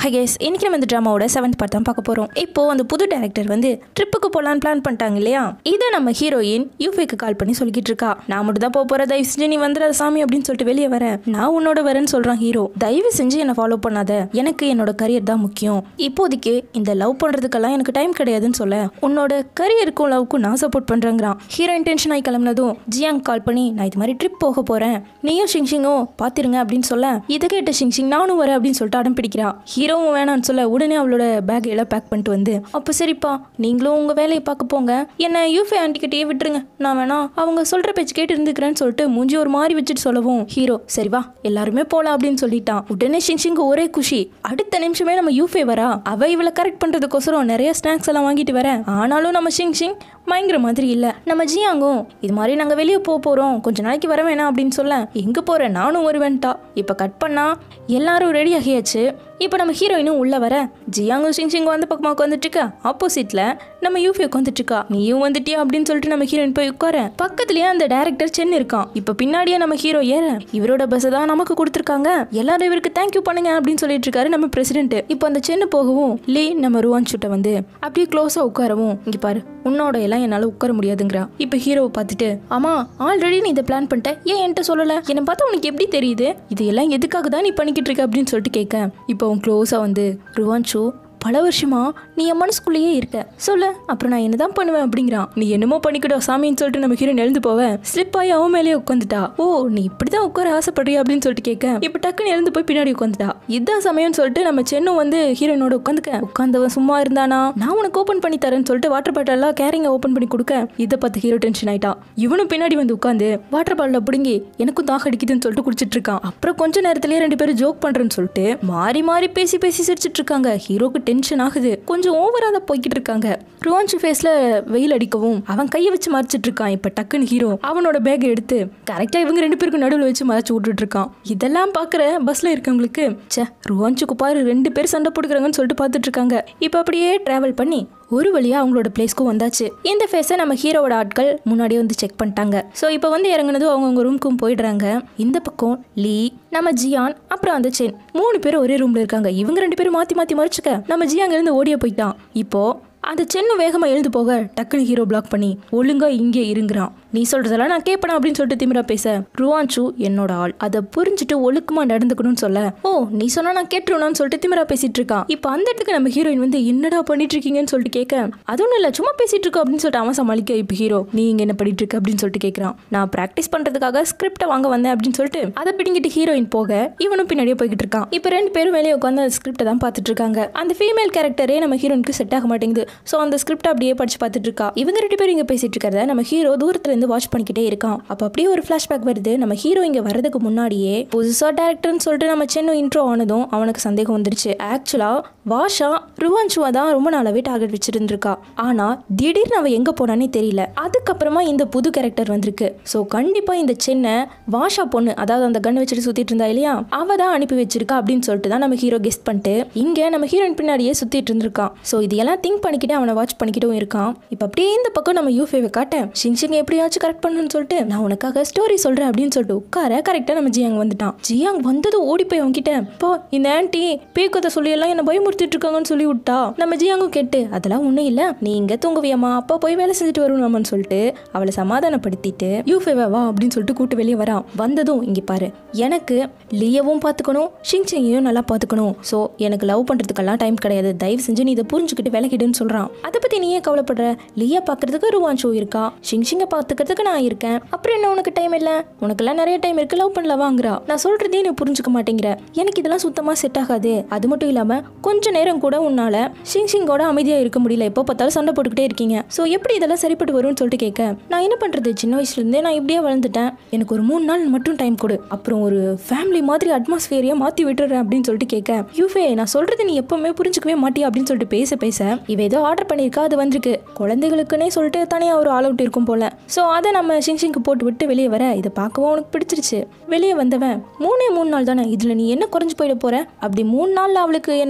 ஹகேஸ் இன்னைக்கு நம்ம இந்த ட்ராமாவோட செவன்த் பார்ட் தான் பார்க்க போகிறோம் இப்போ அந்த புது டேரக்டர் வந்து ட்ரிப்புக்கு போகலான்னு பிளான் பண்ணிட்டாங்க இல்லையா இதை நம்ம ஹீரோயின் யூஃபேக்கு கால் பண்ணி சொல்லிக்கிட்டு இருக்கா நான் மட்டும் தான் போக போகிற தயவு செஞ்சு நீ வந்துடாத சாமி அப்படின்னு சொல்லிட்டு வெளியே வரேன் நான் உன்னோட வரேன்னு சொல்கிறான் ஹீரோ தயவு செஞ்சு என்னை ஃபாலோ பண்ணாத எனக்கு என்னோட கரியர் தான் முக்கியம் இப்போதைக்கு இந்த லவ் பண்ணுறதுக்கெல்லாம் எனக்கு டைம் கிடையாதுன்னு சொல்ல உன்னோட கரியருக்கும் லவ்க்கும் நான் சப்போர்ட் பண்ணுறேங்கிறான் ஹீரோயின் டென்ஷன் ஆகி கிளம்புனதும் ஜியாங் கால் பண்ணி நான் இது மாதிரி ட்ரிப் போக போகிறேன் நீயும் ஷிங்ஷிங்கும் பார்த்துருங்க அப்படின்னு சொல்ல இதை கேட்ட ஷிங்ஷிங் நானும் வரேன் அப்படின்னு சொல்லிட்டு அடம் பிடிக்கிறா ஹீரோவும் வேணான்னு சொல்ல உடனே அவளோட பேக் எல்லாம் பேக் பண்ணிட்டு வந்து அப்போ சரிப்பா நீங்களும் உங்கள் வேலையை பார்க்க போங்க என்ன யூஃபே ஆண்டிக்கிட்டே விட்டுருங்க நான் வேணா அவங்க சொல்கிற பேச்சு கேட்டு இருந்துக்கிறேன்னு சொல்லிட்டு மூஞ்சி ஒரு மாதிரி வச்சுட்டு சொல்லவும் ஹீரோ சரி வா எல்லாருமே போகலாம் அப்படின்னு சொல்லிட்டான் உடனே ஷிங்ஷிங்கு ஒரே குஷி அடுத்த நிமிஷமே நம்ம யூஃபே வரா அவ இவளை கரெக்ட் பண்ணுறதுக்கோசரம் நிறைய ஸ்நாக்ஸ் எல்லாம் வாங்கிட்டு வரேன் ஆனாலும் நம்ம ஷிங்ஷிங் பயங்கர மாதிரி இல்லை நம்ம ஜியாங்கும் இது மாதிரி நாங்கள் வெளியே போக போகிறோம் கொஞ்ச நாளைக்கு வர வேணாம் அப்படின்னு சொல்ல எங்கே போகிறேன் நானும் வருவேன்ட்டா இப்போ கட் பண்ணா எல்லாரும் ரெடி ஆகியாச்சு இப்போ நம்ம ஹீரோயினும் உள்ள வர ஜியாங்கும் ஷிங் ஷிங் வந்து பக்கமாக உட்காந்துட்டு இருக்கா ஆப்போசிட்ல நம்ம யூஃபி உட்காந்துட்டு இருக்கா நீயும் வந்துட்டியா அப்படின்னு சொல்லிட்டு நம்ம ஹீரோயின் போய் உட்கார பக்கத்துலயே அந்த டேரக்டர் சென் இருக்கான் இப்போ பின்னாடியே நம்ம ஹீரோ ஏற இவரோட பஸ் தான் நமக்கு கொடுத்துருக்காங்க எல்லாரும் இவருக்கு தேங்க்யூ பண்ணுங்க அப்படின்னு சொல்லிட்டு இருக்காரு நம்ம பிரசிடென்ட் இப்போ அந்த சென்னு போகவும் லீ நம்ம ருவான் சுட்ட வந்து அப்படியே க்ளோஸா உட்காரவும் இங்க பாரு உன்னோட எல்லாம் என்னால உட்கார முடியாதுங்கிறா இப்போ ஹீரோவை பார்த்துட்டு ஆமா ஆல்ரெடி நீ இதை பிளான் பண்ணிட்ட ஏன் என்கிட்ட சொல்லல என்னை பார்த்தா உனக்கு எப்படி தெரியுது இது எல்லாம் எதுக்காக தான் நீ பண்ணிக்கிட்டு இருக்க அப்படின்னு சொல்லிட்டு கேட்க இப்போ அவன் க்ளோஸா வந்து ருவான்ஷு பல வருஷமா நீ என் மனசுக்குள்ளேயே இருக்க சொல்லு அப்புறம் நான் என்னதான் பண்ணுவேன் அப்படிங்கிறான் நீ என்னமோ பண்ணிக்கிட்டோ சாமின்னு சொல்லிட்டு நம்ம ஹீரோயின் எழுந்து போவேன் ஸ்லிப் ஆகி அவன் மேலேயே உட்காந்துட்டா ஓ நீ இப்படிதான் உட்கார ஆசைப்படுறியா அப்படின்னு சொல்லிட்டு கேட்க இப்போ டக்குன்னு எழுந்து போய் பின்னாடி உட்காந்துட்டா இதான் சமயம்னு சொல்லிட்டு நம்ம சென்னும் வந்து ஹீரோயினோட உட்காந்துக்க உட்காந்தவன் சும்மா இருந்தானா நான் உனக்கு ஓப்பன் பண்ணி தரேன்னு சொல்லிட்டு வாட்டர் பாட்டில் எல்லாம் கேரிங்க ஓப்பன் பண்ணி கொடுக்க இதை பார்த்து ஹீரோ டென்ஷன் ஆயிட்டான் இவனும் பின்னாடி வந்து உட்காந்து வாட்டர் பாட்டில் பிடுங்கி எனக்கும் தாக அடிக்குதுன்னு சொல்லிட்டு குடிச்சிட்டு இருக்கான் அப்புறம் கொஞ்ச நேரத்திலேயே ரெண்டு பேரும் ஜோக் பண்றேன்னு சொல்லிட்டு மாறி மாறி பேசி பேசி சிரிச்சிட்டு இருக்காங்க ஹீரோக்கு டென்ஷன் ஆகுது கொஞ்சம் ஓவரா தான் போய்கிட்டு இருக்காங்க ருவான்ஷு ஃபேஸ்ல வெயில் அடிக்கவும் அவன் கையை வச்சு மறைச்சிட்டு இருக்கான் இப்ப டக்குன்னு ஹீரோ அவனோட பேக்கை எடுத்து கரெக்டா இவங்க ரெண்டு பேருக்கும் நடுவில் வச்சு மறைச்சு விட்டுட்டு இருக்கான் இதெல்லாம் பாக்குற பஸ்ல இருக்கவங்களுக்கு ச்சே ருவான்ஷுக்கு பாரு ரெண்டு பேர் சண்டை போட்டுக்கிறாங்கன்னு சொல்லிட்டு பார்த்துட்டு இருக்காங்க இப்போ அப்படியே டிராவல் பண்ணி ஒரு வழியா அவங்களோட பிளேஸ்க்கும் வந்தாச்சு இந்த ஃபேஸை நம்ம ஹீரோவோட ஆட்கள் முன்னாடியே வந்து செக் பண்ணிட்டாங்க ஸோ இப்போ வந்து இறங்குனதும் அவங்கவுங்க ரூமுக்கும் போயிடுறாங்க இந்த பக்கம் லீ நம்ம ஜியான் அப்புறம் அந்த சென் மூணு பேரும் ஒரே ரூம்ல இருக்காங்க இவங்க ரெண்டு பேரும் மாத்தி மாத்தி மறைச்சுக்க நம்ம ஜியாங்க இருந்து ஓடிய போயிட்டான் இப்போ அந்த சென்னு வேகமா எழுந்து போக டக்குன்னு ஹீரோ பிளாக் பண்ணி ஒழுங்கா இங்கே இருங்கிறான் நீ சொல்றதெல்லாம் நான் கேட்பேன் அப்படின்னு சொல்லிட்டு திமிரா பேச ருவான்சு என்னோட ஆள் அதை புரிஞ்சுட்டு ஒழுக்கமா நடந்துக்கணும்னு சொல்ல ஓ நீ சொன்னா நான் கேட்டுருணும்னு சொல்லிட்டு திமிரா பேசிட்டு இருக்கான் இப்போ அந்த இடத்துக்கு நம்ம ஹீரோயின் வந்து என்னடா பண்ணிட்டு இருக்கீங்கன்னு சொல்லிட்டு கேட்க அது ஒன்றும் இல்லை சும்மா பேசிட்டு இருக்கோம் அப்படின்னு சொல்லிட்டு அவன் சமாளிக்க இப்போ ஹீரோ நீ இங்க என்ன பண்ணிட்டு இருக்க அப்படின்னு சொல்லிட்டு கேட்கறான் நான் ப்ராக்டிஸ் பண்றதுக்காக ஸ்கிரிப்டை வாங்க வந்தேன் அப்படின்னு சொல்லிட்டு அதை பிடிங்கிட்டு ஹீரோயின் போக இவனும் பின்னாடியே போய்கிட்டு இருக்கான் இப்போ ரெண்டு பேரும் வெளியே உட்காந்து அந்த ஸ்கிரிப்டை தான் பார்த்துட்டு இருக்காங்க அந்த ஃபீமேல் கேரக்டரே நம்ம ஹீரோனுக்கு செட் ஆக மாட்டேங்குது ஸோ அந்த ஸ்கிரிப்ட் அப்படியே படிச்சு பார்த்துட்டு இருக்கா இவங்க ரெண்டு பேரும் இங்க பேசிட்டு இருக்கிறத நம்ம ஹீரோ தூரத்துல இருந்து வாட்ச் பண்ணிக்கிட்டே இருக்கான் அப்போ அப்படியே ஒரு ஃபிளாஷ்பேக் வருது நம்ம ஹீரோ இங்க வரதுக்கு முன்னாடியே புதுசா டேரக்டர்னு சொல்லிட்டு நம்ம சென்னு இன்ட்ரோ ஆனதும் அவனுக்கு சந்தேகம் வந்துருச்சு ஆக்சுவலா வாஷா ருவான்சுவா தான் ரொம்ப நாளாவே டார்கெட் வச்சிருந்திருக்கா ஆனா திடீர்னு அவ எங்க போனானே தெரியல அதுக்கப்புறமா இந்த புது கேரக்டர் வந்திருக்கு ஸோ கண்டிப்பா இந்த சென்னை வாஷா பொண்ணு அதாவது அந்த கன் வச்சுட்டு சுத்திட்டு இருந்தா இல்லையா அவ தான் அனுப்பி வச்சிருக்கா அப்படின்னு சொல்லிட்டு தான் நம்ம ஹீரோ கெஸ்ட் பண்ணிட்டு இங்க நம்ம ஹீரோயின் பின்னாடியே சுத்திட்டு இருந்திருக்கான் ஸோ இதெல்லாம் திங்க் பண்ணிக்கிட்டு அவனை வாட்ச் பண்ணிக்கிட்டும் இருக்கான் இப்போ அப்படியே இந்த பக்கம் நம்ம யூஃபேவை காட்டேன் ஷிங் ஷிங் எப்படியாச்சும் கரெக்ட் பண்ணணும்னு சொல்லிட்டு நான் உனக்காக ஸ்டோரி சொல்றேன் அப்படின்னு சொல்லிட்டு உட்கார கரெக்டாக நம்ம ஜியாங் வந்துட்டான் ஜியாங் வந்ததும் ஓடி போய் அவன்கிட்ட போ இந்த ஆன்ட்டி பேக்கத்தை சொல்லி எல்லாம் என்ன பயமுறுத்திட்டு இருக்காங்கன்னு சொல்லி விட்டா நம்ம ஜியாங்கும் கேட்டு அதெல்லாம் ஒன்றும் இல்லை நீ இங்கே தூங்குவியம்மா அப்போ போய் வேலை செஞ்சுட்டு வருவாமான்னு சொல்லிட்டு அவளை சமாதானப்படுத்திட்டு யூஃபேவை வா அப்படின்னு சொல்லிட்டு கூட்டு வெளியே வரான் வந்ததும் இங்கே பாரு எனக்கு லியவும் பார்த்துக்கணும் ஷிங் சிங்கையும் நல்லா பார்த்துக்கணும் ஸோ எனக்கு லவ் பண்ணுறதுக்கெல்லாம் டைம் கிடையாது தயவு செஞ்சு நீ இதை புரிஞ்சுக்கிட்டு விலகிடுன்னு சொல்கிறான் அதை பற்றி நீ ஏன் கவலைப்படுற லியா பார்க்கறதுக்கு ருவான் ஷோ இருக்கா ஷிங் ஷிங்கை பார்த்துக்கிறதுக்கு நான் இருக்கேன் அப்புறம் என்ன உனக்கு டைம் இல்லை உனக்கெல்லாம் நிறைய டைம் இருக்கு லவ் பண்ணல வாங்குறா நான் சொல்றதே நீ புரிஞ்சுக்க மாட்டேங்கிற எனக்கு இதெல்லாம் சுத்தமாக செட் ஆகாது அது மட்டும் இல்லாமல் கொஞ்ச நேரம் கூட உன்னால ஷிங் ஷிங்கோட அமைதியாக இருக்க முடியல எப்போ பார்த்தாலும் சண்டை போட்டுக்கிட்டே இருக்கீங்க ஸோ எப்படி இதெல்லாம் சரிப்பட்டு வரும்னு சொல்லிட்டு கேட்க நான் என்ன பண்ணுறது சின்ன வயசுலேருந்தே நான் இப்படியே வளர்ந்துட்டேன் எனக்கு ஒரு மூணு நாள் மட்டும் டைம் கொடு அப்புறம் ஒரு ஃபேமிலி மாதிரி அட்மாஸ்பியரையே மாற்றி விட்டுறேன் அப்படின்னு சொல்லிட்டு கேட்க யூஃபே நான் சொல்றது நீ எப்பவுமே புரிஞ்சுக்கவே மாட்டியா அப்படின்னு சொல்லிட்டு பேச பேச இவ ஏதோ ஆர்டர் பண்ணியிருக்கா அது வந்திருக்கு குழந்தைகளுக்குன்னே சொல்லிட்டு தனியாக ஒரு ஆல் அவுட் இருக்கும் போல ஸோ அதை நம்ம ஷிங் ஷிங்க்கு போட்டு விட்டு வெளியே வர இதை பார்க்கவும் உனக்கு பிடிச்சிருச்சு வெளியே வந்தவன் மூணே மூணு நாள் தானே இதில் நீ என்ன குறைஞ்சு போயிட போற அப்படி மூணு நாளில் அவளுக்கு என்ன சுத்தமாக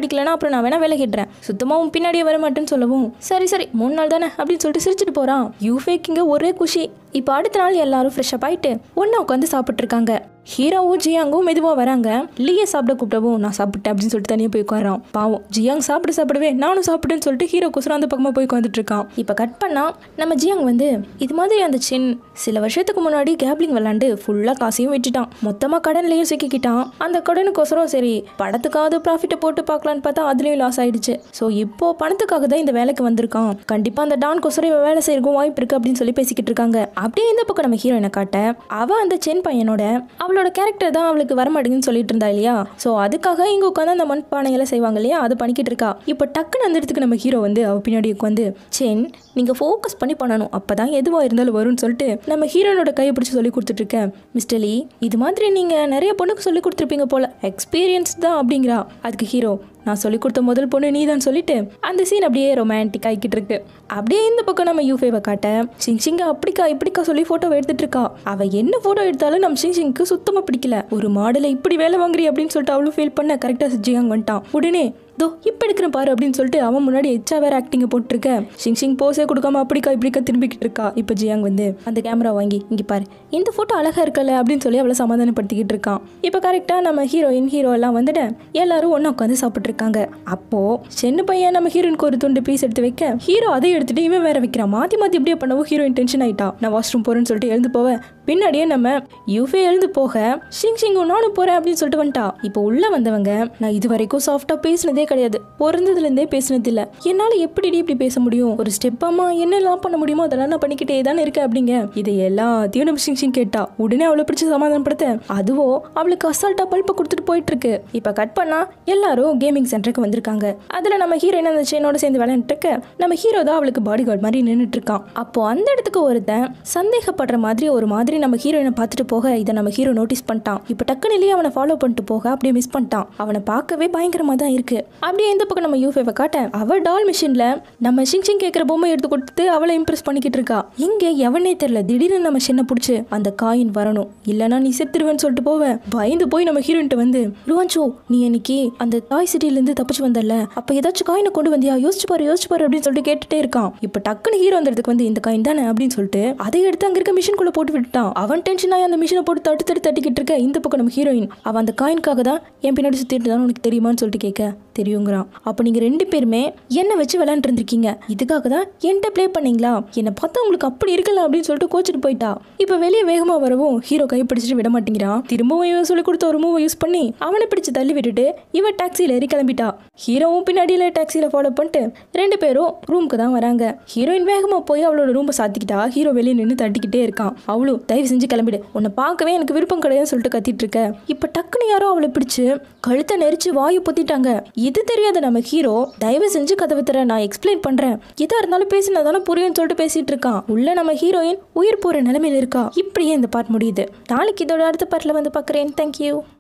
பிடிக்கலனா அப்புறம் நான் வேணா வேலை கேட்டுறேன் சுத்தமா உன் பின்னாடியே வர மாட்டேன்னு சொல்லவும் சரி சரி மூணு நாள் தானே அப்படின்னு சொல்லிட்டு சிரிச்சிட்டு போறான் யூஃபேக்கிங்க ஒரே குஷி இப்போ அடுத்த நாள் எல்லாரும் ஃப்ரெஷ் அப் ஆயிட்டு ஒண்ணா உட்காந்து சாப்பிட்டு இருக்காங்க ஹீரோவும் ஜியாங்கும் மெதுவாக வராங்க லீயை சாப்பிட கூப்பிட்டவும் நான் சாப்பிட்டேன் அப்படின்னு சொல்லிட்டு தனியாக போய் உட்காரான் பாவம் ஜியாங் சாப்பிட சாப்பிடவே நானும் சாப்பிட்டேன்னு சொல்லிட்டு ஹீரோ குசுரம் அந்த பக்கமாக போய் உட்காந்துட்டு இருக்கான் இப்போ கட் பண்ணா நம்ம ஜியாங் வந்து இது மாதிரி அந்த சின் சில வருஷத்துக்கு முன்னாடி கேப்லிங் விளாண்டு ஃபுல்லாக காசையும் விட்டுட்டான் மொத்தமாக கடன்லையும் சிக்கிக்கிட்டான் அந்த கடனுக்கோசரம் சரி படத்துக்காவது ப்ராஃபிட்டை போட்டு பார்க்கலான்னு பார்த்தா அதுலேயும் லாஸ் ஆயிடுச்சு ஸோ இப்போ பணத்துக்காக தான் இந்த வேலைக்கு வந்திருக்கான் கண்டிப்பாக அந்த டான் கொசரம் இவன் வேலை செய்யறதுக்கும் வாய்ப்பு இருக்கு அப்படின்னு சொல்லி பேசிக்கிட்டு இருக்காங்க அப்படியே இந்த பக்கம் நம்ம ஹீரோயினை காட்ட அவ அந்த சென் பையனோட அவளோட கேரக்டர் தான் அவளுக்கு வரமாட்டேங்குன்னு சொல்லிட்டு இருந்தா இல்லையா ஸோ அதுக்காக இங்க உட்காந்து அந்த மண் பானையெல்லாம் செய்வாங்க இல்லையா அதை பண்ணிக்கிட்டு இருக்கா இப்போ டக்குன்னு அந்த இடத்துக்கு நம்ம ஹீரோ வந்து அவ பின்னாடி உட்காந்து சென் நீங்க ஃபோக்கஸ் பண்ணி பண்ணணும் அப்பதான் எதுவா இருந்தாலும் வரும்னு சொல்லிட்டு நம்ம ஹீரோனோட கையை பிடிச்சி சொல்லி கொடுத்துட்டு இருக்கேன் மிஸ்டர் லீ இது மாதிரி நீங்க நிறைய பொண்ணுக்கு சொல்லி கொடுத்துருப்பீங்க போல எக்ஸ்பீரியன்ஸ் தான் அப்படிங்கிறா அதுக்கு ஹீரோ நான் சொல்லி கொடுத்த முதல் பொண்ணு நீ தான் சொல்லிட்டு அந்த சீன் அப்படியே ரொமான்டிக் ஆகிக்கிட்டு இருக்கு அப்படியே இந்த பக்கம் நம்ம யூஃபேவை காட்ட சிங் சிங்க அப்படிக்கா இப்படிக்கா சொல்லி போட்டோ எடுத்துட்டு இருக்கா அவ என்ன போட்டோ எடுத்தாலும் நம்ம சிங் சிங்க்கு சுத்தமா பிடிக்கல ஒரு மாடலை இப்படி வேலை வாங்குறி அப்படின்னு சொல்லிட்டு அவளும் ஃபீல் பண்ண கரெக்டா ஜியாங் வந்துட்டான் உடனே தோ இப்போ எடுக்கிறேன் பாரு அப்படின்னு சொல்லிட்டு அவன் முன்னாடி எச்சா வேற ஆக்டிங்கை போட்டிருக்க ஷிங் ஷிங் போஸே கொடுக்காம அப்படிக்கா இப்படிக்கா திரும்பிக்கிட்டு இருக்கா இப்போ ஜியாங் வந்து அந்த கேமரா வாங்கி இங்கே பாரு இந்த ஃபோட்டோ அழகா இருக்கல அப்படின்னு சொல்லி அவளை சமாதானப்படுத்திக்கிட்டு இருக்கான் இப்போ கரெக்டாக நம்ம ஹீரோயின் ஹீரோ எல்லாம் வந்துட்டு எல்லாரும் ஒன்றா உட்காந்து சாப்பிட்டு இருக்காங்க அப்போ சின்ன பையன் நம்ம ஹீரோயினுக்கு ஒரு துண்டு பீஸ் எடுத்து வைக்க ஹீரோ அதை எடுத்துட்டு இவன் வேற வைக்கிறான் மாத்தி மாத்தி இப்படியே பண்ணவும் ஹீரோயின் டென்ஷன் ஆயிட்டா நான் வாஷ்ரூம் போறேன்னு சொல்லிட்டு எழுந்து போவேன் பின்னாடியே நம்ம யூஃபே எழுந்து போக ஷிங் ஷிங் நானும் போறேன் அப்படின்னு சொல்லிட்டு வந்துட்டா இப்போ உள்ள வந்தவங்க நான் இது வரைக்கும் சாஃப்டா பேசினதே கிடையாது பிறந்ததுல இருந்தே பேசினது இல்ல என்னால எப்படி இப்படி பேச முடியும் ஒரு ஸ்டெப்பாமா என்னெல்லாம் பண்ண முடியுமோ அதெல்லாம் நான் பண்ணிக்கிட்டே தானே இருக்கேன் அப்படிங்க இதை எல்லாத்தையும் நம்ம ஷிங் ஷிங் கேட்டா உடனே அவளை பிடிச்சி சமாதானப்படுத்த அதுவோ அவளுக்கு அசால்ட்டா பல்பை கொடுத்துட்டு போயிட்டு இருக்கு இப்போ கட் பண்ணா எல்லாரும் கேமிங் சென்டருக்கு வந்திருக்காங்க அதுல நம்ம ஹீரோயின் அந்த செயினோட சேர்ந்து விளையாண்டுட்டு இருக்க நம்ம ஹீரோ தான் அவளுக்கு பாடி கார்டு மாதிரி நின்றுட்டு இருக்கான் அப்போ அந்த இடத்துக்கு ஒருத்தன் சந்தேகப்படுற மாதிரி ஒரு மாதிரி நம்ம ஹீரோயினை பார்த்துட்டு போக இதை நம்ம ஹீரோ நோட்டீஸ் பண்ணிட்டான் இப்போ டக்குன்னு இல்லையே அவனை ஃபாலோ பண்ணிட்டு போக அப்படியே மிஸ் பண்ணிட்டான் அவனை பார்க்கவே பயங்கரமா தான் இருக்கு அப்படியே இந்த பக்கம் நம்ம யூஃபேவை காட்ட அவ டால் மிஷின்ல நம்ம ஷிங் ஷிங் கேட்குற பொம்மை எடுத்து கொடுத்து அவளை இம்ப்ரெஸ் பண்ணிக்கிட்டு இருக்கா இங்க எவனே தெரியல திடீர்னு நம்ம சின்ன பிடிச்சி அந்த காயின் வரணும் இல்லைன்னா நீ செத்துருவேன்னு சொல்லிட்டு போவ பயந்து போய் நம்ம ஹீரோயின்ட்ட வந்து ருவான்சோ நீ இன்னைக்கு அந்த தாய் சிட்டில இருந்து தப்பிச்சு வந்தல அப்ப ஏதாச்சும் காயினை கொண்டு வந்தியா யோசிச்சு பாரு யோசிச்சு பாரு அப்படின்னு சொல்லிட்டு கேட்டுட்டே இருக்கான் இப்போ டக்குன்னு ஹீரோ அந்த இடத்துக்கு வந்து இந்த காயின் தானே அப்படின்னு சொல்லிட்டு அதை எடுத்து அங்க இருக்க மிஷின் குள்ள போட்டு விட்டுட்டான் அவன் டென்ஷன் ஆகி அந்த மிஷினை போட்டு தட்டு தட்டு தட்டிக்கிட்டு இருக்க இந்த பக்கம் நம்ம ஹீரோயின் அவன் அந்த காயின்காக தான் என் பின்னாடி சுத்திட்டு தான் உனக்கு தெரியுமான்னு சொல்லிட்டு கேட்க தெரியுங்கிறான் அப்போ நீங்க ரெண்டு பேருமே என்ன வச்சு விளையாண்டு இருந்திருக்கீங்க இதுக்காக தான் என்கிட்ட ப்ளே பண்ணீங்களா என்னை பார்த்தா உங்களுக்கு அப்படி இருக்கல அப்படின்னு சொல்லிட்டு கோச்சிட்டு போயிட்டா இப்போ வெளியே வேகமா வரவும் ஹீரோ கை பிடிச்சிட்டு விட மாட்டேங்கிறான் திரும்பவும் இவன் சொல்லி கொடுத்த ஒரு மூவை யூஸ் பண்ணி அவனை பிடிச்சு தள்ளி விட்டுட்டு இவன் டாக்ஸியில் ஏறி கிளம்பிட்டா ஹீரோவும் பின்னாடியில டாக்ஸியில் ஃபாலோ பண்ணிட்டு ரெண்டு பேரும் ரூமுக்கு தான் வராங்க ஹீரோயின் வேகமா போய் அவளோட ரூமை சாத்திக்கிட்டா ஹீரோ வெளியே நின்று தட்டிக்கிட்டே இருக்கான் அவளும் தயவு செஞ்சு கிளம்பிடு உன்னை பார்க்கவே எனக்கு விருப்பம் கிடையாதுன்னு சொல்லிட்டு கத்திட்டு இருக்க இப்போ டக்குன்னு யாரோ அவளை பிடிச்சு கழுத்தை நெரிச்சு வாயு பொத்திட்டாங்க இது தெரியாத நம்ம ஹீரோ தயவு செஞ்சு கதவை தர நான் எக்ஸ்பிளைன் பண்றேன் எதா இருந்தாலும் பேசினா தானே புரியும்னு சொல்லிட்டு பேசிட்டு இருக்கான் உள்ள நம்ம ஹீரோயின் உயிர் போற நிலைமையில இருக்கா இப்படியே இந்த பார்ட் முடியுது நாளைக்கு இதோட அடுத்த பார்ட்ல வந்து பார்க்குறேன் தேங்க்யூ